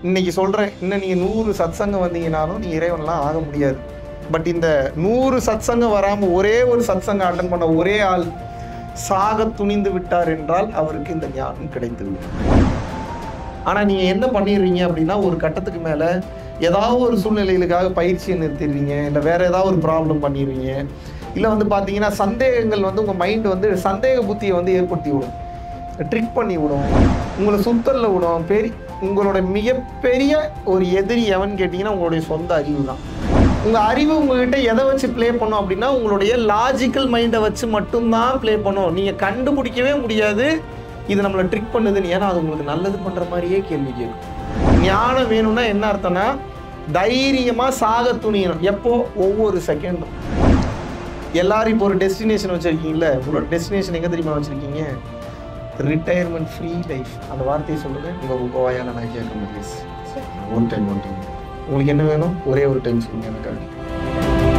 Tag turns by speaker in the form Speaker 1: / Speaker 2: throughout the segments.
Speaker 1: இன்னைக்கு சொல்கிறேன் இன்னும் நீங்கள் நூறு சத்சங்கம் வந்தீங்கனாலும் நீ இறைவன்லாம் ஆக முடியாது பட் இந்த நூறு சத்சங்கம் வராமல் ஒரே ஒரு சத்சங்கம் அட்டன் பண்ண ஒரே ஆள் சாக துணிந்து விட்டார் என்றால் அவருக்கு இந்த ஞானம் கிடைத்துவிடும் ஆனால் நீங்கள் என்ன பண்ணிடுறீங்க அப்படின்னா ஒரு கட்டத்துக்கு மேலே ஏதாவது ஒரு சூழ்நிலைகளுக்காக பயிற்சியை நிறுத்திடுறீங்க இல்லை வேற ஏதாவது ஒரு ப்ராப்ளம் பண்ணிடுவீங்க இல்லை வந்து பார்த்தீங்கன்னா சந்தேகங்கள் வந்து உங்கள் மைண்ட் வந்து சந்தேக புத்தியை வந்து ஏற்படுத்தி விடும் ட்ரிக் பண்ணி விடும் உங்களை சுத்தரில் விடும் பெரிய உங்களோட மிகப்பெரிய ஒரு எதிரி எவன் கேட்டிங்கன்னா உங்களுடைய சொந்த அறிவு தான் உங்கள் அறிவு உங்ககிட்ட எதை வச்சு ப்ளே பண்ணும் அப்படின்னா உங்களுடைய லாஜிக்கல் மைண்டை வச்சு மட்டும்தான் ப்ளே பண்ணும் நீங்கள் கண்டுபிடிக்கவே முடியாது இது நம்மளை ட்ரிக் பண்ணுதுன்னு ஏன்னா அது உங்களுக்கு நல்லது பண்ணுற மாதிரியே கேள்வி கேட்கும் ஞானம் வேணும்னா என்ன அர்த்தம்னா தைரியமாக சாக துணியணும் எப்போ ஒவ்வொரு செகண்டும் எல்லாரும் இப்போ ஒரு டெஸ்டினேஷன் வச்சுருக்கீங்களே உங்களோட டெஸ்டினேஷன் எங்கே தெரியுமா வச்சுருக்கீங்க ரிட்டையர்மெண்ட் ஃப்ரீ லைஃப் அந்த வார்த்தையை சொல்லுங்க உங்கள் உங்கள் வாயால் நான் கேட்க முடியும் ஒன் டைம் ஒன் டைம் உங்களுக்கு என்ன வேணும் ஒரே ஒரு டைம் சொல்லுங்க எனக்காக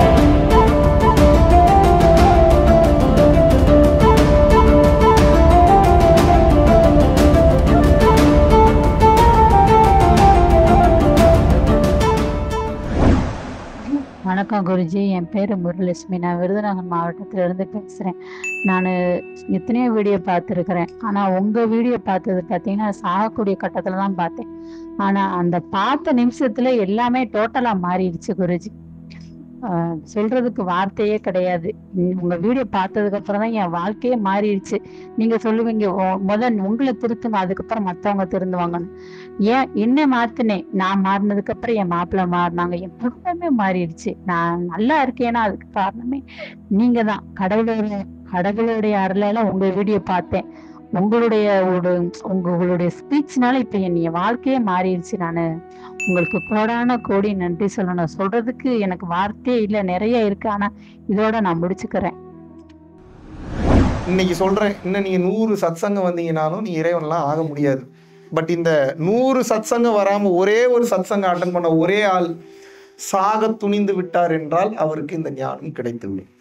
Speaker 2: வணக்கம் குருஜி என் பேர் முருலட்சுமி நான் விருதுநகர் மாவட்டத்திலிருந்து பேசுகிறேன் நான் எத்தனையோ வீடியோ பார்த்துருக்குறேன் ஆனால் உங்கள் வீடியோ பார்த்தது பார்த்தீங்கன்னா சாகக்கூடிய கட்டத்தில் தான் பார்த்தேன் ஆனால் அந்த பார்த்த நிமிஷத்தில் எல்லாமே டோட்டலாக மாறிடுச்சு குருஜி ஆஹ் சொல்றதுக்கு வார்த்தையே கிடையாது உம் உங்க வீடியோ பார்த்ததுக்கு அப்புறம் தான் என் வாழ்க்கையே மாறிடுச்சு நீங்க சொல்லுவீங்க "ஓ, முதல் உங்களை திருத்துங்க அதுக்கப்புறம் மத்தவங்க திருந்துவாங்கன்னு ஏன் என்ன மாத்தினேன் நான் மாறினதுக்கு அப்புறம் என் மாப்பிள்ளை மாறினாங்க என் குடும்பமே மாறிடுச்சு நான் நல்லா இருக்கேன்னா அதுக்கு காரணமே நீங்க தான் கடவுளோட கடவுளுடைய அருளால உங்க வீடியோ பார்த்தேன் உங்களுடைய ஒரு உங்களுடைய ஸ்பீச்னால இப்ப என் என் வாழ்க்கையே மாறிடுச்சு நான் உங்களுக்கு கோடான கோடி நன்றி சொல்லணும் சொல்றதுக்கு எனக்கு வார்த்தையே இல்லை நிறைய இருக்கு ஆனா இதோட நான் முடிச்சுக்கிறேன்
Speaker 1: இன்னைக்கு சொல்கிறேன் இன்னும் நீங்கள் நூறு சத்சங்கம் வந்தீங்கனாலும் நீ இறைவன்லாம் ஆக முடியாது பட் இந்த நூறு சத்சங்கம் வராமல் ஒரே ஒரு சத்சங்கம் அட்டன் பண்ண ஒரே ஆள் சாக துணிந்து விட்டார் என்றால் அவருக்கு இந்த ஞானம் கிடைத்துவிடும்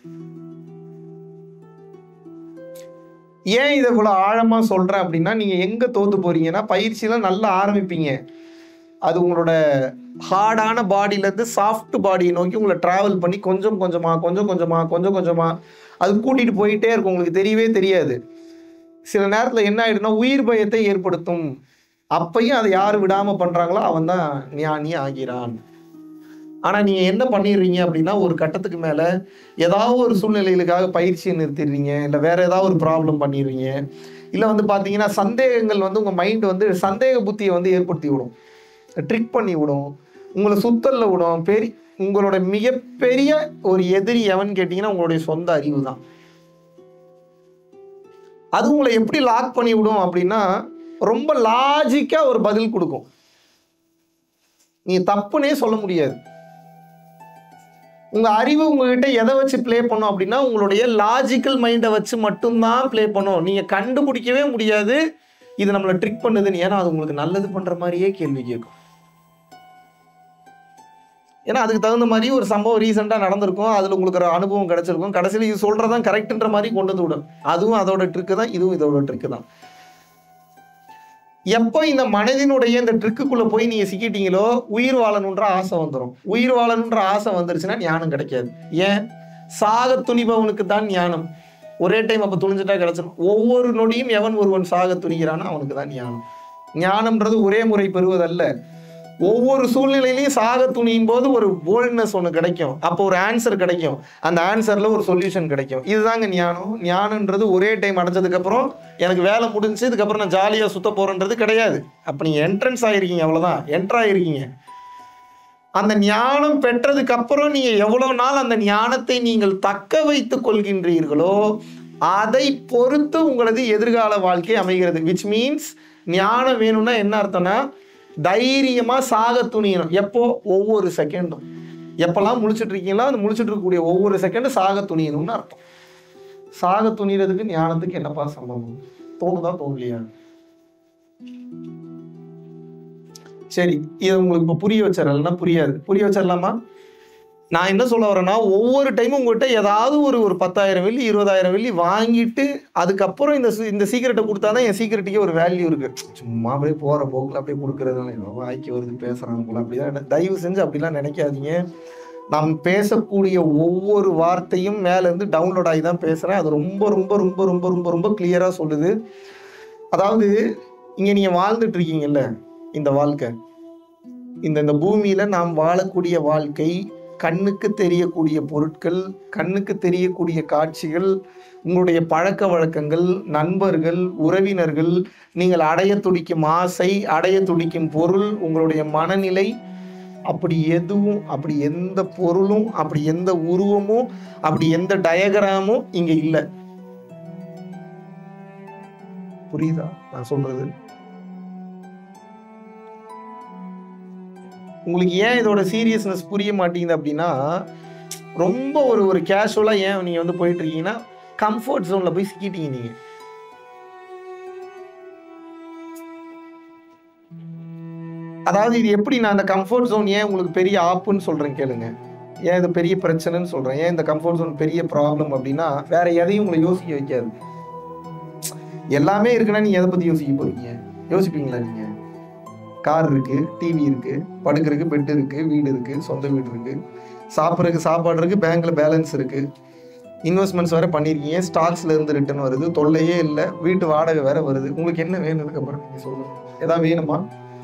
Speaker 1: ஏன் இதை இவ்வளோ ஆழமாக சொல்கிறேன் அப்படின்னா நீங்கள் எங்கே தோத்து போறீங்கன்னா பயிற்சியெல்லாம் நல்லா ஆரம்பிப்பீங்க அது உங்களோட ஹார்டான பாடியிலேருந்து சாஃப்ட் பாடியை நோக்கி உங்களை ட்ராவல் பண்ணி கொஞ்சம் கொஞ்சமாக கொஞ்சம் கொஞ்சமாக கொஞ்சம் கொஞ்சமாக அது கூட்டிகிட்டு போயிட்டே இருக்கும் உங்களுக்கு தெரியவே தெரியாது சில நேரத்தில் என்ன ஆயிடும்னா உயிர் பயத்தை ஏற்படுத்தும் அப்பையும் அதை யார் விடாமல் பண்ணுறாங்களோ அவன் தான் ஞானி ஆகிறான் ஆனால் நீங்கள் என்ன பண்ணிடுறீங்க அப்படின்னா ஒரு கட்டத்துக்கு மேலே ஏதாவது ஒரு சூழ்நிலைகளுக்காக பயிற்சியை நிறுத்திடுறீங்க இல்லை வேற ஏதாவது ஒரு ப்ராப்ளம் பண்ணிடுறீங்க இல்லை வந்து பார்த்தீங்கன்னா சந்தேகங்கள் வந்து உங்கள் மைண்ட் வந்து சந்தேக புத்தியை வந்து ஏற்படுத்தி விடும் ட்ரிக் பண்ணி விடும் உங்களை சுத்தலில் விடும் பெரிய உங்களோட மிகப்பெரிய ஒரு எதிரி எவன் கேட்டிங்கன்னா உங்களுடைய சொந்த அறிவு தான் அது உங்களை எப்படி லாக் பண்ணி விடும் அப்படின்னா ரொம்ப லாஜிக்காக ஒரு பதில் கொடுக்கும் நீ தப்புனே சொல்ல முடியாது உங்க அறிவு உங்ககிட்ட எதை வச்சு ப்ளே பண்ணும் அப்படின்னா உங்களுடைய லாஜிக்கல் மைண்டை வச்சு மட்டும்தான் ப்ளே பண்ணும் நீங்க கண்டுபிடிக்கவே முடியாது இது நம்மளை ட்ரிக் பண்ணுதுன்னு ஏன்னா அது உங்களுக்கு நல்லது பண்ற மாதிரியே கேள்வி கேட்கும் ஏன்னா அதுக்கு தகுந்த மாதிரி ஒரு சம்பவம் ரீசெண்டாக நடந்திருக்கும் அதில் உங்களுக்கு ஒரு அனுபவம் கிடைச்சிருக்கும் கடைசியில் இது சொல்கிறதான் கரெக்ட்ன்ற மாதிரி கொண்டு வந்து விடும் அதுவும் அதோட ட்ரிக்கு தான் இதுவும் இதோட ட்ரிக்கு தான் எப்போ இந்த மனதினுடைய இந்த ட்ரிக்குக்குள்ளே போய் நீங்கள் சிக்கிட்டீங்களோ உயிர் வாழணுன்ற ஆசை வந்துடும் உயிர் வாழணுன்ற ஆசை வந்துருச்சுன்னா ஞானம் கிடைக்காது ஏன் சாக துணிபவனுக்கு தான் ஞானம் ஒரே டைம் அப்போ துணிஞ்சிட்டா கிடைச்சிடும் ஒவ்வொரு நொடியும் எவன் ஒருவன் சாக துணிகிறானோ அவனுக்கு தான் ஞானம் ஞானம்ன்றது ஒரே முறை பெறுவதல்ல ஒவ்வொரு சூழ்நிலையிலையும் சாக துணியும் போது ஒரு போல்ட்னஸ் ஒன்று கிடைக்கும் அப்போ ஒரு ஆன்சர் கிடைக்கும் அந்த ஆன்சரில் ஒரு சொல்யூஷன் கிடைக்கும் இதுதாங்க ஞானம் ஞானன்றது ஒரே டைம் அடைஞ்சதுக்கப்புறம் எனக்கு வேலை முடிஞ்சு இதுக்கப்புறம் நான் ஜாலியாக சுத்த போகிறேன்றது கிடையாது அப்போ நீங்கள் என்ட்ரன்ஸ் ஆகிருக்கீங்க அவ்வளோதான் என்ட்ரு ஆகிருக்கீங்க அந்த ஞானம் பெற்றதுக்கு அப்புறம் நீங்கள் எவ்வளோ நாள் அந்த ஞானத்தை நீங்கள் தக்க வைத்துக் கொள்கின்றீர்களோ அதை பொறுத்து உங்களது எதிர்கால வாழ்க்கை அமைகிறது விச் மீன்ஸ் ஞானம் வேணும்னா என்ன அர்த்தம்னா தைரியமாக சாக துணியணும் எப்போ ஒவ்வொரு செகண்டும் எப்போல்லாம் முழிச்சிட்டு இருக்கீங்களோ அந்த முழிச்சிட்டு இருக்கக்கூடிய ஒவ்வொரு செகண்டும் சாக துணியணும்னு அர்த்தம் சாக துணிகிறதுக்கு ஞானத்துக்கு என்னப்பா சம்பவம் தோணுதா தோணலையா சரி இதை உங்களுக்கு இப்போ புரிய வச்சிடறேன்னா புரியாது புரிய வச்சிடலாமா நான் என்ன சொல்ல வரேன்னா ஒவ்வொரு டைமும் உங்கள்கிட்ட ஏதாவது ஒரு ஒரு பத்தாயிரம் வெள்ளி இருபதாயிரம் வெள்ளி வாங்கிட்டு அதுக்கப்புறம் இந்த சி- இந்த சீக்கிரட்டை கொடுத்தா தான் என் சீக்கிரட்டுக்கே ஒரு வேல்யூ இருக்கு சும்மா அப்படியே போகிற போக்கில் அப்படியே கொடுக்குறதுனால ஏதோ வாய்க்கு வருது பேசுகிறாங்க போல அப்படிதான் என- தயவு செஞ்சு அப்படிலாம் நினைக்காதீங்க நாம் பேசக்கூடிய ஒவ்வொரு வார்த்தையும் மேலேருந்து டவுன்லோட் ஆகி தான் பேசுகிறேன் அது ரொம்ப ரொம்ப ரொம்ப ரொம்ப ரொம்ப ரொம்ப கிளியராக சொல்லுது அதாவது இங்கே நீங்கள் வாழ்ந்துட்டு இருக்கீங்கல்ல இந்த வாழ்க்கை இந்த இந்த பூமியில் நாம் வாழக்கூடிய வாழ்க்கை கண்ணுக்கு தெரியக்கூடிய பொருட்கள் கண்ணுக்கு தெரியக்கூடிய காட்சிகள் உங்களுடைய பழக்க வழக்கங்கள் நண்பர்கள் உறவினர்கள் நீங்கள் அடைய துடிக்கும் ஆசை அடைய துடிக்கும் பொருள் உங்களுடைய மனநிலை அப்படி எதுவும் அப்படி எந்த பொருளும் அப்படி எந்த உருவமும் அப்படி எந்த டயக்ராமும் இங்க இல்லை புரியுதா நான் சொல்றது உங்களுக்கு ஏன் இதோட சீரியஸ்னஸ் புரிய மாட்டேங்குது அப்படின்னா ரொம்ப ஒரு ஒரு கேஷுவலாக ஏன் நீங்கள் வந்து போயிட்டு இருக்கீங்கன்னா கம்ஃபர்ட் ஜோனில் போய் சிக்கிட்டீங்க நீங்கள் அதாவது இது எப்படி நான் அந்த கம்ஃபர்ட் ஜோன் ஏன் உங்களுக்கு பெரிய ஆப்புன்னு சொல்கிறேன் கேளுங்க ஏன் இது பெரிய பிரச்சனைன்னு சொல்கிறேன் ஏன் இந்த கம்ஃபர்ட் ஜோன் பெரிய ப்ராப்ளம் அப்படின்னா வேற எதையும் உங்களை யோசிக்க வைக்காது எல்லாமே இருக்குன்னா நீங்கள் எதை பற்றி யோசிக்க போறீங்க யோசிப்பீங்களா நீங்கள் கார் இருக்கு டிவி இருக்கு படுக்கிறதுக்கு பெட் இருக்கு வீடு இருக்கு சொந்த வீடு இருக்கு சாப்பிட்றதுக்கு சாப்பாடு இருக்கு பேங்க்ல பேலன்ஸ் இருக்கு இன்வெஸ்ட்மெண்ட்ஸ் வேற பண்ணிருக்கீங்க ஸ்டாக்ஸ்ல இருந்து ரிட்டர்ன் வருது தொல்லையே இல்லை வீட்டு வாடகை வேற வருது உங்களுக்கு என்ன வேணும் இதுக்கப்புறம் நீங்க சொல்லுங்க ஏதாவது வேணுமா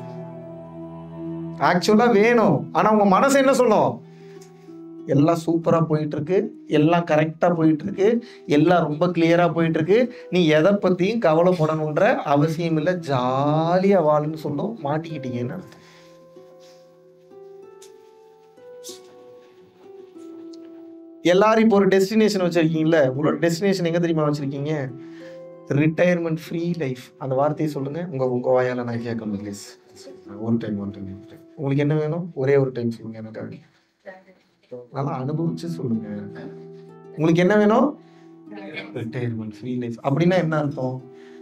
Speaker 1: ஆக்சுவலா வேணும் ஆனா உங்க மனசு என்ன சொல்லும் எல்லாம் சூப்பரா போயிட்டு இருக்கு எல்லாம் கரெக்டா போயிட்டு இருக்கு எல்லாம் ரொம்ப கிளியரா போயிட்டு இருக்கு நீ எதை பத்தியும் கவலைப்படணுன்ற அவசியம் இல்லை ஜாலியா வாழுன்னு சொல்லும் மாட்டிக்கிட்டீங்கன்னு அர்த்தம். எல்லாரும் இப்போ ஒரு டெஸ்டினேஷன் வச்சிருக்கீங்கல்ல உங்களோட டெஸ்டினேஷன் எங்க தெரியுமா வச்சிருக்கீங்க ரிட்டையர்மெண்ட் ஃப்ரீ லைஃப் அந்த வார்த்தையை சொல்லுங்க உங்க உங்க வாயால நான் கேட்கணும் please one time one time உங்களுக்கு என்ன வேணும் ஒரே ஒரு டைம் சொல்லுங்க எனக்காக நல்லா அனுபவிச்சு சொல்லுங்க உங்களுக்கு என்ன வேணும் ரிட்டையர்மெண்ட் ஃப்ரீ லைஃப் அப்படின்னா என்ன அர்த்தம்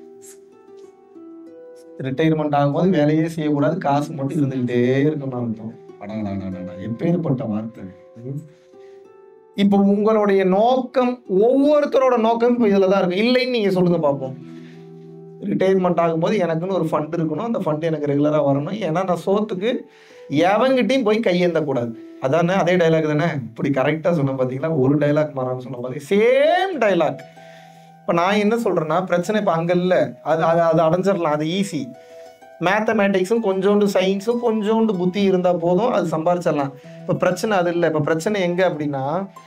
Speaker 1: ரிட்டையர்மெண்ட் ஆகும்போது வேலையே செய்யக்கூடாது காசு மட்டும் இருந்துகிட்டே இருக்கணும் அர்த்தம் அடாடாடாடா, எப்பேற்பட்ட வார்த்தை ம். இப்போ உங்களுடைய நோக்கம் ஒவ்வொருத்தரோட நோக்கம் இப்போ இதில் தான் இருக்கு இல்லைன்னு நீங்க சொல்லுங்க பார்ப்போம் ரிட்டையர்மெண்ட் ஆகும்போது எனக்குன்னு ஒரு ஃபண்ட் இருக்கணும் அந்த ஃபண்ட் எனக்கு ரெகுலராக வரணும் ஏன்னா நான் சோத்துக்கு எவங்கிட்டையும் போய் கையேந்தக்கூடாது அதானே அதே டைலாக் தானே இப்படி கரெக்டாக சொன்ன பார்த்தீங்களா ஒரு டைலாக் மாறான்னு சொன்ன பார்த்தீங்க சேம் டைலாக் இப்போ நான் என்ன சொல்கிறேன்னா பிரச்சனை இப்போ அங்கே இல்லை அது அது அது அடைஞ்சிடலாம் அது ஈஸி மேத்தமேட்டிக்ஸும் கொஞ்சோண்டு சயின்ஸும் கொஞ்சோண்டு புத்தி இருந்தால் போதும் அது சம்பாரிச்சிடலாம் இப்போ பிரச்சனை அது இல்லை இப்போ பிரச்சனை எங்கே அப்படின்னா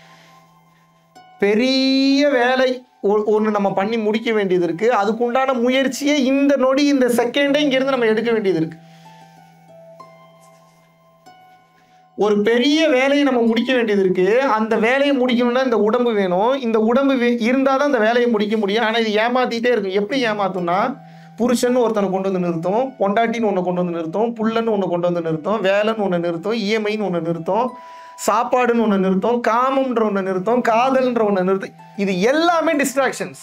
Speaker 1: பெரிய வேலை ஒன்று நம்ம பண்ணி முடிக்க வேண்டியது இருக்குது அதுக்குண்டான முயற்சியை இந்த நொடி இந்த செகண்டே இங்கேருந்து நம்ம எடுக்க வேண்டியது இருக்குது ஒரு பெரிய வேலையை நம்ம முடிக்க வேண்டியது இருக்கு அந்த வேலையை முடிக்கணும்னா இந்த உடம்பு வேணும் இந்த உடம்பு வே- இருந்தாதான் அந்த வேலையை முடிக்க முடியும் ஆனா இது ஏமாத்திட்டே இருக்கும் எப்படி ஏமாத்தும்னா புருஷன் ஒருத்தனை கொண்டு வந்து நிறுத்தும் பொண்டாட்டின்னு ஒன்று கொண்டு வந்து நிறுத்தும் புள்ளன்னு ஒன்று கொண்டு வந்து நிறுத்தும் வேலைன்னு ஒன்று நிறுத்தும் இஎம்ஐன்னு ஒன்று நிறுத்தும் சாப்பாடுன்னு ஒன்று நிறுத்தும் காமம்ன்ற ஒன்று நிறுத்தும் காதல்ன்ற ஒன்று நிறுத்தும் இது எல்லாமே டிஸ்ட்ராக்ஷன்ஸ்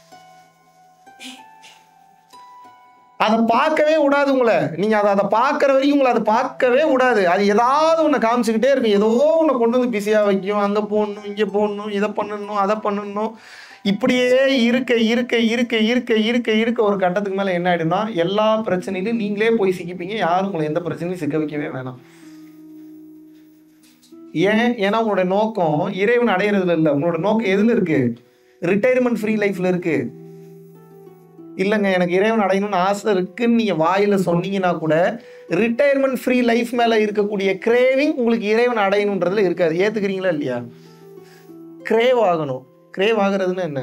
Speaker 1: அதை பார்க்கவே விடாது உங்களை நீங்க அதை அதை பார்க்குற வரைக்கும் உங்களை அதை பார்க்கவே விடாது அது ஏதாவது ஒன்று காமிச்சுக்கிட்டே இருக்கும் ஏதோ ஒன்று கொண்டு வந்து பிஸியாக வைக்கும் அங்கே போடணும் இங்கே போடணும் இதை பண்ணணும் அதை பண்ணணும் இப்படியே இருக்க இருக்க இருக்க இருக்க இருக்க இருக்க ஒரு கட்டத்துக்கு மேலே என்ன ஆயிடும்னா எல்லா பிரச்சனையிலும் நீங்களே போய் சிக்கிப்பீங்க யாரும் உங்களை எந்த பிரச்சனையும் சிக்க வைக்கவே வேணாம் ஏன் ஏன்னா உங்களோட நோக்கம் இறைவன் அடையிறதுல இல்லை உங்களோட நோக்கம் எதுல இருக்கு ரிட்டையர்மெண்ட் ஃப்ரீ லைஃப்ல இருக்கு இல்லைங்க எனக்கு இறைவன் அடையணும்னு ஆசை இருக்குன்னு நீங்க வாயில சொன்னீங்கன்னா கூட ரிட்டையர்மெண்ட் ஃப்ரீ லைஃப் மேல இருக்கக்கூடிய கிரேவிங் உங்களுக்கு இறைவன் அடையணுன்றதுல இருக்காது ஏத்துக்கிறீங்களா இல்லையா கிரேவ் ஆகணும் கிரேவ் ஆகுறதுன்னா என்ன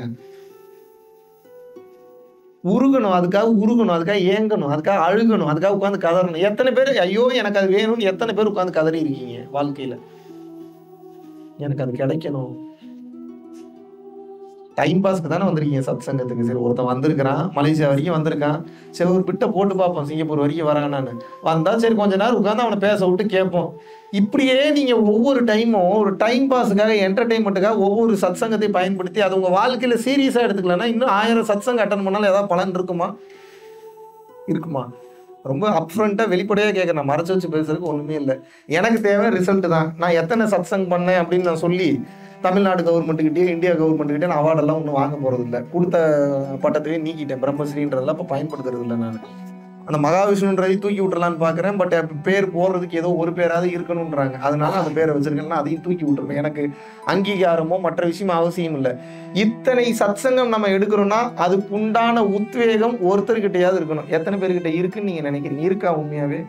Speaker 1: உருகணும் அதுக்காக உருகணும் அதுக்காக ஏங்கணும் அதுக்காக அழுகணும் அதுக்காக உட்காந்து கதறணும் எத்தனை பேர் ஐயோ எனக்கு அது வேணும்னு எத்தனை பேர் உட்காந்து கதறி இருக்கீங்க வாழ்க்கையில எனக்கு அது கிடைக்கணும் டைம் பாஸ்க்கு தானே வந்திருக்கீங்க சத் சங்கத்துக்கு சரி ஒருத்தன் வந்திருக்கிறான் மலேசியா வரைக்கும் வந்திருக்கான் சரி ஒரு பிட்டை போட்டு பார்ப்போம் சிங்கப்பூர் வரைக்கும் வரானான்னு வந்தா சரி கொஞ்ச நேரம் உட்காந்து அவனை பேச விட்டு கேட்போம் இப்படியே நீங்க ஒவ்வொரு டைமும் ஒரு டைம் பாஸுக்காக என்டர்டைன்மெண்ட்டுக்காக ஒவ்வொரு சத் சங்கத்தை பயன்படுத்தி அது உங்க வாழ்க்கையில சீரியஸா எடுத்துக்கலன்னா இன்னும் ஆயிரம் சத் சங்கம் அட்டன் பண்ணாலும் ஏதாவது பலன் இருக்குமா இருக்குமா ரொம்ப அப்ஃப்ரண்ட்டாக வெளிப்படையாக கேட்குறேன் மறைச்சு வச்சு பேசுறதுக்கு ஒன்றுமே இல்லை எனக்கு தேவை ரிசல்ட் தான் நான் எத்தனை சத்சங் பண்ணேன் அப்படின்னு நான் சொல்லி தமிழ்நாடு கவர்மெண்ட்டுக்கிட்டே இந்தியா கவர்மெண்ட்டுக்கிட்டே நான் அவார்டெல்லாம் ஒன்றும் வாங்க போகிறது இல்லை கொடுத்த பட்டத்தையே நீக்கிட்டேன் பிரம்மஸ்ரீன்றதெல்லாம் இப்போ பயன்படுத்துறது இல்லை நான் அந்த மகாவிஷ்ணுன்றதை தூக்கி விட்டுறலான்னு பார்க்குறேன் பட் பேர் போடுறதுக்கு ஏதோ ஒரு பேராவது இருக்கணுன்றாங்க அதனால அந்த பேரை வச்சிருக்கேன்னா அதையும் தூக்கி விட்டுருப்பேன் எனக்கு அங்கீகாரமோ மற்ற விஷயம் அவசியம் இல்லை இத்தனை சத்சங்கம் நம்ம எடுக்கிறோம்னா அதுக்கு உண்டான உத்வேகம் ஒருத்தர்கிட்டயாவது இருக்கணும் எத்தனை பேர்கிட்ட இருக்குன்னு நீங்க நினைக்கிறீங்க இருக்கா உண்மையாவே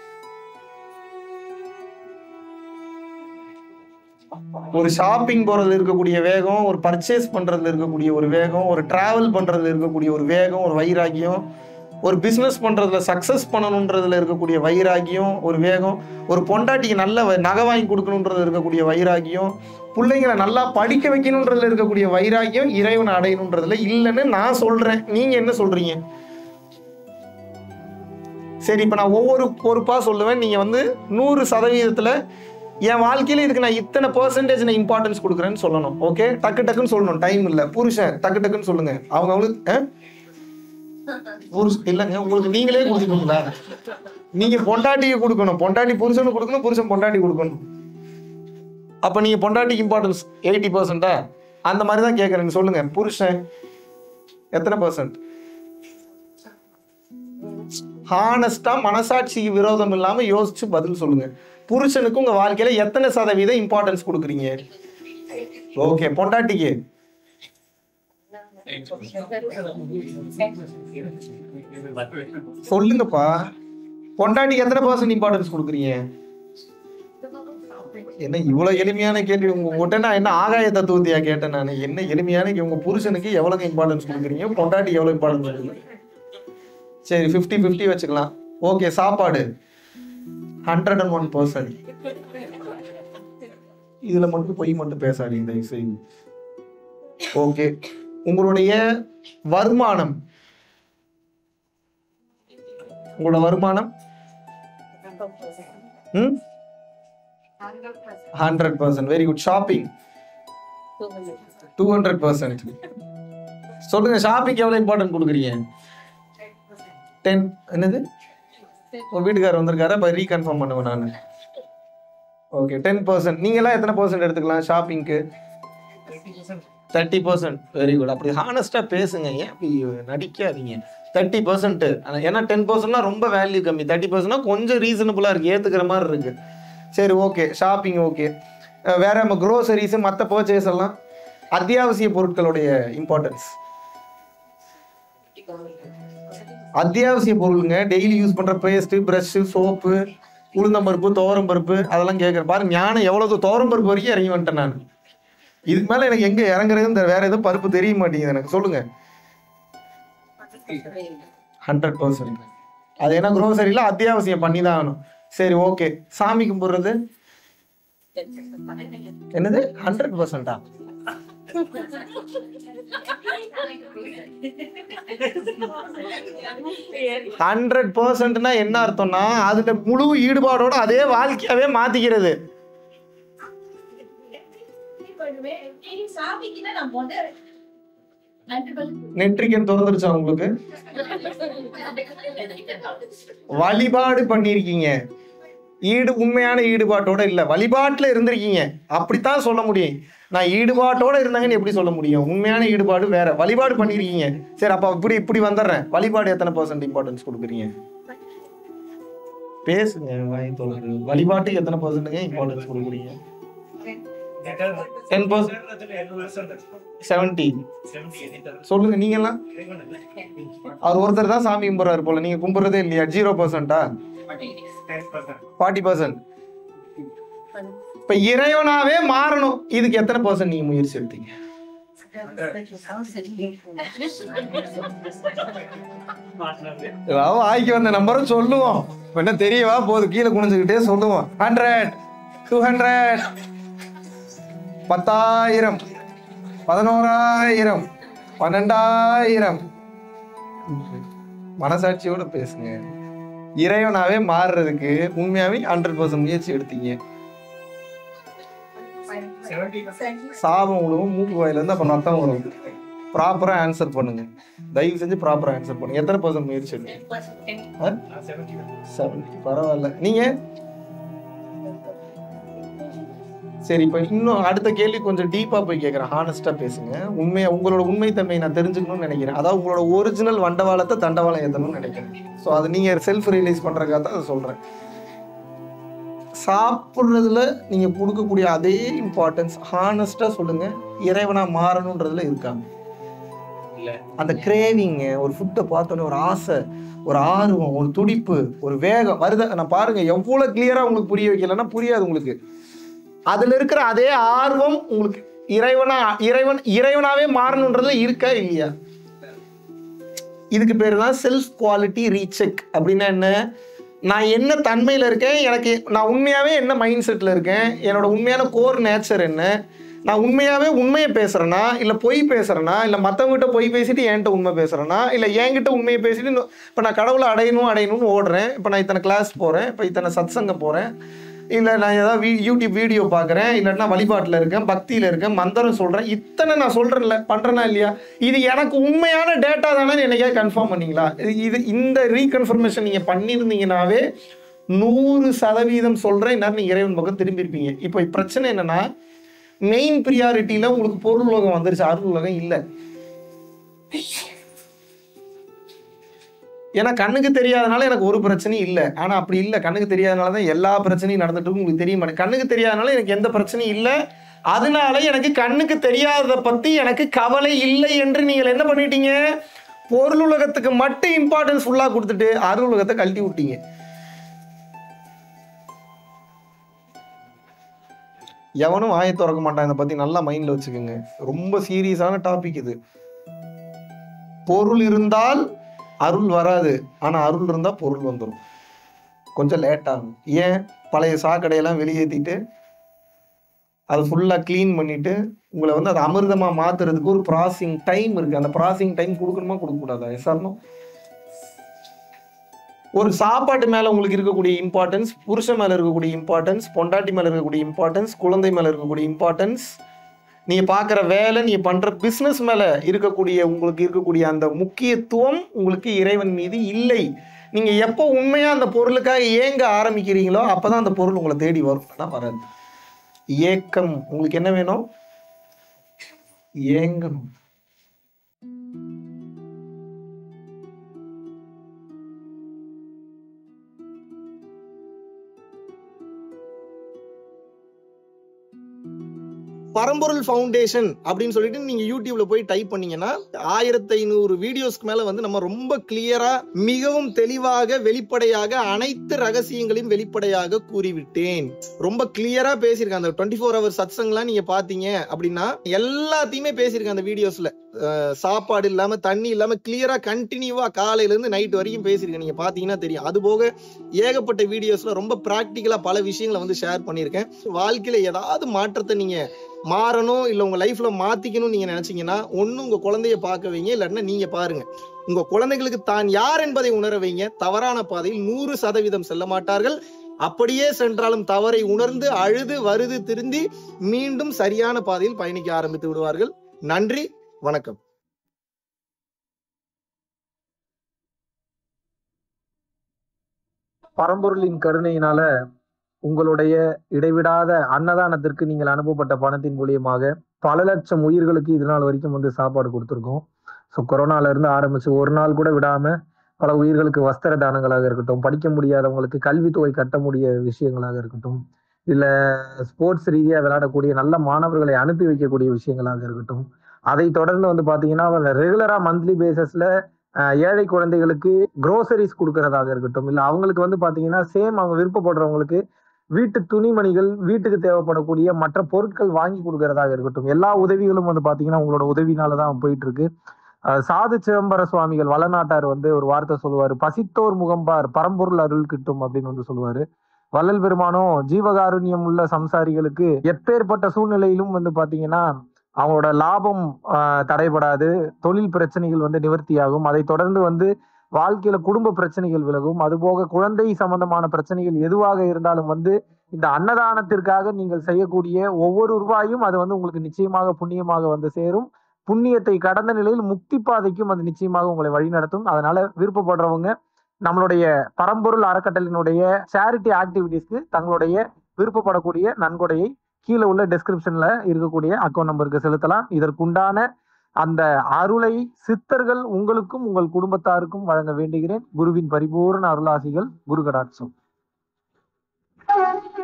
Speaker 1: ஒரு ஷாப்பிங் போறதுல இருக்கக்கூடிய வேகம் ஒரு பர்ச்சேஸ் பண்றதுல இருக்கக்கூடிய ஒரு வேகம் ஒரு டிராவல் பண்றதுல இருக்கக்கூடிய ஒரு வேகம் ஒரு வைராகியம் ஒரு பிஸ்னஸ் பண்றதுல சக்சஸ் பண்ணணுன்றதுல இருக்கக்கூடிய வைராகியம் ஒரு வேகம் ஒரு பொண்டாட்டிக்கு நல்ல வ- நகை வாங்கி கொடுக்கணுன்றதுல இருக்கக்கூடிய வைராகியம் பிள்ளைங்களை நல்லா படிக்க வைக்கணுன்றதுல இருக்கக்கூடிய வைராகியம் இறைவனை அடையணுன்றதுல இல்லைன்னு நான் சொல்றேன் நீங்க என்ன சொல்றீங்க சரி இப்போ நான் ஒவ்வொரு பொறுப்பாக சொல்லுவேன் நீங்கள் வந்து நூறு சதவீதத்தில் என் வாழ்க்கையில இதுக்கு நான் இத்தனை பர்சன்டேஜ் நான் இம்பார்ட்டன்ஸ் கொடுக்குறேன்னு சொல்லணும் ஓகே டக்கு டக்குன்னு சொல்லணும் டைம் இல்லை புருஷன் டக்கு டக்குன்னு சொல்லுங்க அவங்க அவங்களுக்கு ஆ? புருஷ இல்லைங்க உங்களுக்கு நீங்களே கொடுத்துக்கீங்களா நீங்க பொண்டாட்டிக்கு கொடுக்கணும் பொண்டாட்டி புருஷனுக்கு கொடுக்கணும் புருஷன் பொண்டாட்டி கொடுக்கணும் அப்போ நீங்க பொண்டாட்டிக்கு இம்பார்ட்டன்ஸ் எயிட்டி பர்சன்டா அந்த மாதிரி தான் கேட்குறேன் சொல்லுங்க புருஷன் எத்தனை பர்சன்ட் ஹானஸ்டா மனசாட்சிக்கு விரோதம் இல்லாம யோசிச்சு பதில் சொல்லுங்க புருஷனுக்கு உங்க வாழ்க்கையில எத்தனை சதவீதம் இம்பார்ட்டன்ஸ் கொடுக்குறீங்க ஓகே பொண்டாட்டிக்கு சொல்லுங்கப்பா பொண்டாட்டிக்கு எத்தனை பர்சன்ட் இம்பார்ட்டன்ஸ் கொடுக்குறீங்க என்ன இவ்வளவு எளிமையான கேள்வி உங்க உங்ககிட்ட நான் என்ன ஆகாய தத்துவத்தையா கேட்டேன் நான் என்ன எளிமையான கே- உங்க புருஷனுக்கு எவ்வளவு இம்பார்ட்டன்ஸ் கொடுக்குறீங்க பொண்டாட்டி எவ்வளவு இம்பார்ட்டன்ஸ் கொடுக்குறீங்க சரி ஃபிஃப்டி ஃபிஃப்டி வச்சுக்கலாம் ஓகே சாப்பாடு ஹண்ட்ரட் அண்ட் ஒன் பர்சன்ட் இதுல மட்டும் பொய் மட்டும் பேசாதீங்க தயவு செய்து ஓகே உங்களுடைய வருமானம் உங்களோட வருமானம் ம் hundred percent very good shopping two hundred percent சொல்லுங்க ஷாப்பிங் எவ்வளவு இம்பார்ட்டன்ட் கொடுக்குறீங்க டென் என்னது உங்க வீட்டுக்காரர் வந்திருக்காரு அப்ப ரீகன்ஃபார்ம் பண்ணுவேன் நான் ஓகே டென் பர்சன்ட் நீங்களாம் எத்தனை பர்சன்ட் எடுத்துக்கலாம் ஷாப்பிங்க்கு தேர்ட்டி பர்சன்ட் வெரி குட் அப்படி ஹானஸ்டா பேசுங்க ஏன் அப்படி நடிக்காதீங்க தேர்ட்டி பர்சன்ட் ஏன்னா டென் பர்சன்ட்னா ரொம்ப வேல்யூ கம்மி தேர்ட்டி பர்சன்ட்னா கொஞ்சம் ரீசனபுளாக இருக்கு ஏற்றுக்கிற மாதிரி இருக்கு சரி ஓகே ஷாப்பிங் ஓகே வேற நம்ம க்ரோசரிஸ் மற்ற பர்ச்சேஸ் எல்லாம் அத்தியாவசிய பொருட்களுடைய இம்பார்ட்டன்ஸ் அத்தியாவசிய பொருளுங்க டெய்லி யூஸ் பண்ற பேஸ்ட் பிரஷ் சோப்பு உளுந்தம்பருப்பு துவரம்பருப்பு அதெல்லாம் கேட்குறேன் பாருங்க ஞானம் எவ்வளவு துவரம்பருப்பு வரைக்கும் இறங்கி வந்துட்டேன் நான் இதுக்கு மேல எனக்கு எங்க இறங்குறதுன்னு தெரியல. வேற எதுவும் பருப்பு தெரிய மாட்டேங்குது எனக்கு சொல்லுங்க ஹண்ட்ரட் பர்சன்ட் அது என்ன க்ரோசரியில அத்தியாவசியம் பண்ணி தான் ஆகணும் சரி ஓகே சாமி கும்பிடுறது என்னது ஹண்ட்ரட் பர்சன்டா ஹண்ட்ரட் பர்சன்ட்னா என்ன அர்த்தம்னா அதுல முழு ஈடுபாடோட அதே வாழ்க்கையாவே மாத்திக்கிறது நெட்ரிக்கன் திறந்துருச்சா உங்களுக்கு வழிபாடு பண்ணியிருக்கீங்க ஈடு உண்மையான ஈடுபாட்டோட இல்ல வழிபாட்டுல இருந்திருக்கீங்க அப்படித்தான் சொல்ல முடியும் நான் ஈடுபாட்டோட இருந்தாங்கன்னு எப்படி சொல்ல முடியும் உண்மையான ஈடுபாடு வேற வழிபாடு பண்ணியிருக்கீங்க சரி அப்ப இப்படி இப்படி வந்துடுறேன் வழிபாடு எத்தனை பர்சன்ட் இம்பார்ட்டன்ஸ் கொடுக்குறீங்க பேசுங்க வாய் தொடர்ந்து வழிபாட்டுக்கு எத்தனை பர்சன்ட்டுங்க இம்பார்ட்டன்ஸ் கொடுக்குறீங்க டென் பர்சன்ட் செவன்டி சொல்லுங்க நீங்கெல்லாம் அவர் ஒருத்தர் தான் சாமி கும்பிட்றாரு போல நீங்க கும்பிட்றதே இல்லையா ஜீரோ பர்சன்டா ஃபார்ட்டி பர்சன்ட் இப்ப இறைவனாவே மாறணும் இதுக்கு எத்தனை பர்சன்ட் நீங்க முயற்சி எடுத்தீங்க ஏதாவது ஆய்க்கு வந்த நம்பரும் சொல்லுவோம் இப்ப என்ன தெரியவா போது கீழே குனிஞ்சுக்கிட்டே சொல்லுவோம் ஹண்ட்ரட் டூ ஹண்ட்ரட் பத்தாயிரம் பதினோராயிரம் பன்னெண்டாயிரம் மனசாட்சியோட பேசுங்க இறைவனாவே மாறுறதுக்கு உண்மையாவே ஹண்ட்ரட் பர்சன்ட் முயற்சி எடுத்தீங்க சாபம் விழுவும் மூக்கு வாயில இருந்து அப்ப ரத்தம் வரும் ப்ராப்பரா ஆன்சர் பண்ணுங்க தயவு செஞ்சு ப்ராப்பரா ஆன்சர் பண்ணுங்க எத்தனை பர்சன்ட் முயற்சி எடுங்க செவன்டி பரவாயில்ல நீங்க சரி இப்போ இன்னும் அடுத்த கேள்வி கொஞ்சம் டீப்பா போய் கேட்குறேன் ஹானஸ்டா பேசுங்க உண்மையா உங்களோட உண்மை தன்மையை நான் தெரிஞ்சுக்கணும்னு நினைக்கிறேன் அதாவது உங்களோட ஒரிஜினல் வண்டவாளத்தை தண்டவாளம் ஏற்றணும்னு நினைக்கிறேன் ஸோ அதை நீங்க செல்ஃப் ரியலைஸ் பண்றதுக்காக தான் அதை சொல்றேன் சாப்பிட்றதுல நீங்க கொடுக்கக்கூடிய அதே இம்பார்ட்டன்ஸ் ஹானஸ்டா சொல்லுங்க இறைவனா மாறணுன்றதுல இருக்காங்க
Speaker 3: இல்ல.
Speaker 1: அந்த கிரேவிங் ஒரு ஃபுட்டை பார்த்தோன்னே ஒரு ஆசை ஒரு ஆர்வம் ஒரு துடிப்பு ஒரு வேகம் வருத நான் பாருங்க எவ்வளவு கிளியரா உங்களுக்கு புரிய வைக்கலன்னா புரியாது உங்களுக்கு அதுல இருக்கிற அதே ஆர்வம் உங்களுக்கு இறைவனா இறைவன் இறைவனாவே மாறணுன்றதுல இருக்கா இல்லையா இதுக்கு பேர் தான் செல்ஃப் குவாலிட்டி ரீசெக் அப்படின்னா என்ன நான் என்ன தன்மையில் இருக்கேன் எனக்கு நான் உண்மையாகவே என்ன மைண்ட் செட்டில் இருக்கேன் என்னோட உண்மையான கோர் நேச்சர் என்ன நான் உண்மையாகவே உண்மையை பேசுகிறேன்னா இல்லை பொய் பேசுகிறேன்னா இல்லை மற்றவங்ககிட்ட பொய் பேசிட்டு என்கிட்ட உண்மை பேசுகிறேன்னா இல்லை என்கிட்ட உண்மையை பேசிட்டு இப்போ நான் கடவுளை அடையணும் அடையணும்னு ஓடுறேன் இப்போ நான் இத்தனை கிளாஸ் போகிறேன் இப்போ இத்தனை சத்சங்க போகிறேன் இல்லை நான் ஏதாவது வீ யூடியூப் வீடியோ பார்க்குறேன் இல்லைன்னா வழிபாட்டில் இருக்கேன் பக்தியில் இருக்கேன் மந்திரம் சொல்கிறேன் இத்தனை நான் சொல்கிறேன்ல பண்ணுறேனா இல்லையா இது எனக்கு உண்மையான டேட்டா தானே என்னைக்கா கன்ஃபார்ம் பண்ணீங்களா இது- இது இந்த ரீகன்ஃபர்மேஷன் நீங்கள் பண்ணியிருந்தீங்கனாவே நூறு சதவீதம் சொல்கிறேன் இந்நேரம் நீங்கள் இறைவன் பக்கம் திரும்பியிருப்பீங்க இப்போ பிரச்சனை என்னன்னா மெயின் ப்ரியாரிட்டியில் உங்களுக்கு பொருள் உலகம் வந்துருச்சு அருள் உலகம் இல்லை ஏன்னா கண்ணுக்கு தெரியாதனால எனக்கு ஒரு பிரச்சனையும் இல்லை ஆனா அப்படி இல்லை கண்ணுக்கு தெரியாதனால தான் எல்லா பிரச்சனையும் நடந்துட்டு இருக்கும் உங்களுக்கு தெரிய மாட்டேங்குது கண்ணுக்கு தெரியாதனால எனக்கு எந்த பிரச்சனையும் இல்லை அதனால எனக்கு கண்ணுக்கு தெரியாததை பத்தி எனக்கு கவலை இல்லை என்று நீங்கள் என்ன பண்ணிட்டீங்க பொருள் உலகத்துக்கு மட்டும் இம்பார்ட்டன்ஸ் ஃபுல்லா கொடுத்துட்டு அருள் உலகத்தை கழட்டி விட்டீங்க எவனும் வாயை திறக்க மாட்டான் இதை பத்தி நல்லா மைண்ட்ல வச்சுக்கோங்க ரொம்ப சீரியஸான டாபிக் இது பொருள் இருந்தால் அருள் வராது ஆனா அருள் இருந்தா பொருள் வந்துடும் கொஞ்சம் லேட் ஆகும் ஏன் பழைய சாக்கடையெல்லாம் வெளியேற்றிட்டு அதை ஃபுல்லாக க்ளீன் பண்ணிட்டு உங்களை வந்து அதை அமிர்தமா மாத்துறதுக்கு ஒரு ப்ராசிங் டைம் இருக்கு அந்த ப்ராசிங் டைம் கொடுக்கணுமா கொடுக்கக்கூடாதா எஸ்ஆர்னோ ஒரு சாப்பாட்டு மேல உங்களுக்கு இருக்கக்கூடிய இம்பார்ட்டன்ஸ் புருஷன் மேல இருக்கக்கூடிய இம்பார்ட்டன்ஸ் பொண்டாட்டி மேல இருக்கக்கூடிய இம்பார்ட்டன்ஸ் குழந்தை மேல இருக்கக்கூடிய இம்பார்ட்டன்ஸ் நீங்க பார்க்குற வேலை நீங்க பண்ற பிஸ்னஸ் மேல இருக்கக்கூடிய உங்களுக்கு இருக்கக்கூடிய அந்த முக்கியத்துவம் உங்களுக்கு இறைவன் மீது இல்லை நீங்க எப்போ உண்மையா அந்த பொருளுக்காக ஏங்க ஆரம்பிக்கிறீங்களோ அப்பதான் அந்த பொருள் உங்களை தேடி வரும் ஆனா வராது ஏக்கம் உங்களுக்கு என்ன வேணும் ஏங்கணும் பரம்பொருள் ஃபவுண்டேஷன் அப்படின்னு சொல்லிட்டு நீங்க யூடியூப்ல போய் டைப் பண்ணீங்கன்னா ஆயிரத்தி ஐநூறு வீடியோஸ்க்கு மேல வந்து நம்ம ரொம்ப கிளியரா மிகவும் தெளிவாக வெளிப்படையாக அனைத்து ரகசியங்களையும் வெளிப்படையாக கூறிவிட்டேன் ரொம்ப கிளியரா பேசியிருக்கேன் அந்த டுவெண்ட்டி ஃபோர் ஹவர் சத்சங்லாம் நீங்க பாத்தீங்க அப்படின்னா எல்லாத்தையுமே பேசியிருக்கேன் அந்த வீடியோஸ்ல அஹ் சாப்பாடு இல்லாம தண்ணி இல்லாம கிளியரா கண்டினியூவா காலையில இருந்து நைட் வரைக்கும் பேசியிருக்கேன் நீங்க பாத்தீங்கன்னா தெரியும் அது போக ஏகப்பட்ட வீடியோஸ்ல ரொம்ப பிராக்டிக்கலா பல விஷயங்களை வந்து ஷேர் பண்ணியிருக்கேன் வாழ்க்கையில ஏதாவது மாற்றத்தை நீங்க மாறணும் இல்ல உங்க லைஃப்ல மாத்திக்கணும்னு நீங்க நினைச்சீங்கன்னா ஒண்ணு உங்க குழந்தைய பார்க்க வைங்க இல்லாட்டினா நீங்க பாருங்க உங்க குழந்தைகளுக்கு தான் யார் என்பதை உணர வைங்க தவறான பாதையில் நூறு சதவீதம் செல்ல மாட்டார்கள் அப்படியே சென்றாலும் தவறை உணர்ந்து அழுது வருது திருந்தி மீண்டும் சரியான பாதையில் பயணிக்க ஆரம்பித்து விடுவார்கள் நன்றி வணக்கம்
Speaker 4: பரம்பொருளின் கருணையினால உங்களுடைய இடைவிடாத அன்னதானத்திற்கு நீங்கள் அனுப்பப்பட்ட பணத்தின் மூலியமாக பல லட்சம் உயிர்களுக்கு இது நாள் வரைக்கும் வந்து சாப்பாடு கொடுத்துருக்கோம் ஸோ கொரோனால இருந்து ஆரம்பிச்சு ஒரு நாள் கூட விடாம பல உயிர்களுக்கு வஸ்திர தானங்களாக இருக்கட்டும் படிக்க முடியாதவங்களுக்கு கல்வித்தொகை கட்ட முடிய விஷயங்களாக இருக்கட்டும் இல்ல ஸ்போர்ட்ஸ் ரீதியா விளையாடக்கூடிய நல்ல மாணவர்களை அனுப்பி வைக்கக்கூடிய விஷயங்களாக இருக்கட்டும் அதை தொடர்ந்து வந்து பாத்தீங்கன்னா ரெகுலரா மந்த்லி பேசிஸ்ல ஏழை குழந்தைகளுக்கு க்ரோசரிஸ் கொடுக்கறதாக இருக்கட்டும் இல்ல அவங்களுக்கு வந்து பாத்தீங்கன்னா சேம் அவங்க விருப்பப்படுறவங்களுக்கு வீட்டு துணிமணிகள் வீட்டுக்கு தேவைப்படக்கூடிய மற்ற பொருட்கள் வாங்கி கொடுக்கறதாக இருக்கட்டும் எல்லா உதவிகளும் வந்து பாத்தீங்கன்னா உங்களோட உதவினால தான் போயிட்டு இருக்கு அஹ் சாது சிதம்பர சுவாமிகள் வளநாட்டார் வந்து ஒரு வார்த்தை சொல்லுவாரு பசித்தோர் முகம்பார் பரம்பொருள் அருள் கிட்டும் அப்படின்னு வந்து சொல்லுவாரு வள்ளல் பெருமானும் ஜீவகாருண்யம் உள்ள சம்சாரிகளுக்கு எப்பேற்பட்ட சூழ்நிலையிலும் வந்து பாத்தீங்கன்னா அவங்களோட லாபம் ஆஹ், தடைபடாது தொழில் பிரச்சனைகள் வந்து நிவர்த்தியாகும் அதை தொடர்ந்து வந்து வாழ்க்கையில குடும்ப பிரச்சனைகள் விலகும் அதுபோக குழந்தை சம்பந்தமான பிரச்சனைகள் எதுவாக இருந்தாலும் வந்து இந்த அன்னதானத்திற்காக நீங்கள் செய்யக்கூடிய ஒவ்வொரு ரூபாயும் அது வந்து உங்களுக்கு நிச்சயமாக புண்ணியமாக வந்து சேரும் புண்ணியத்தை கடந்த நிலையில் முக்தி பாதைக்கும் அது நிச்சயமாக உங்களை வழிநடத்தும் அதனால விருப்பப்படுறவங்க நம்மளுடைய பரம்பொருள் அறக்கட்டளையினுடைய சேரிட்டி ஆக்டிவிட்டீஸ்க்கு தங்களுடைய விருப்பப்படக்கூடிய நன்கொடையை கீழே உள்ள டெஸ்கிரிப்ஷன்ல இருக்கக்கூடிய அக்கௌண்ட் நம்பருக்கு செலுத்தலாம் இதற்குண்டான அந்த அருளை சித்தர்கள் உங்களுக்கும் உங்கள் குடும்பத்தாருக்கும் வழங்க வேண்டுகிறேன் குருவின் பரிபூர்ண அருளாசிகள் குரு கடாட்சம்